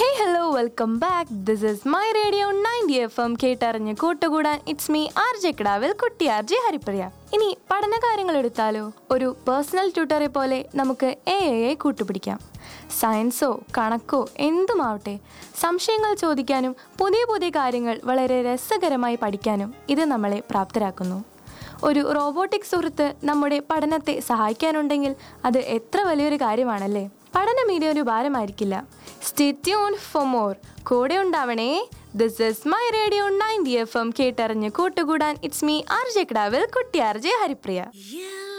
Hey hello welcome back this is my radio ninety F M കേട്ടറിഞ്ഞ് കൂട്ടുകൂടാൻ it's me R J കിടാവിൽ കുട്ടി R J Haripriya ഇനി പഠന കാര്യങ്ങൾ എടുത്താലോ ഒരു പേഴ്സണൽ ട്യൂട്ടറെ പോലെ നമുക്ക് എ ഐ കൂട്ടുപിടിക്കാം സയൻസോ കണക്കോ എന്തുമാവട്ടെ സംശയങ്ങൾ ചോദിക്കാനും പുതിയ പുതിയ കാര്യങ്ങൾ വളരെ രസകരമായി പഠിക്കാനും ഇത് നമ്മളെ പ്രാപ്തരാക്കുന്നു ഒരു റോബോട്ടിക് സുഹൃത്ത് നമ്മുടെ പഠനത്തെ സഹായിക്കാനുണ്ടെങ്കിൽ അത് എത്ര വലിയൊരു കാര്യമാണല്ലേ പഠനം ഇനി ഒരു ഭാരമായിരിക്കില്ല സ്റ്റേറ്റ്യൂൺ ഫോർ മോർ കൂടെ ഉണ്ടാവണേ this is my radio ninety F M കേട്ടറിഞ്ഞ് കൂട്ടുകൂടാൻ ഇറ്റ്സ് മീ ആർ ജെ കിടാവിൽ കുട്ടി ആർ ജെ ഹരിപ്രിയ Yeah.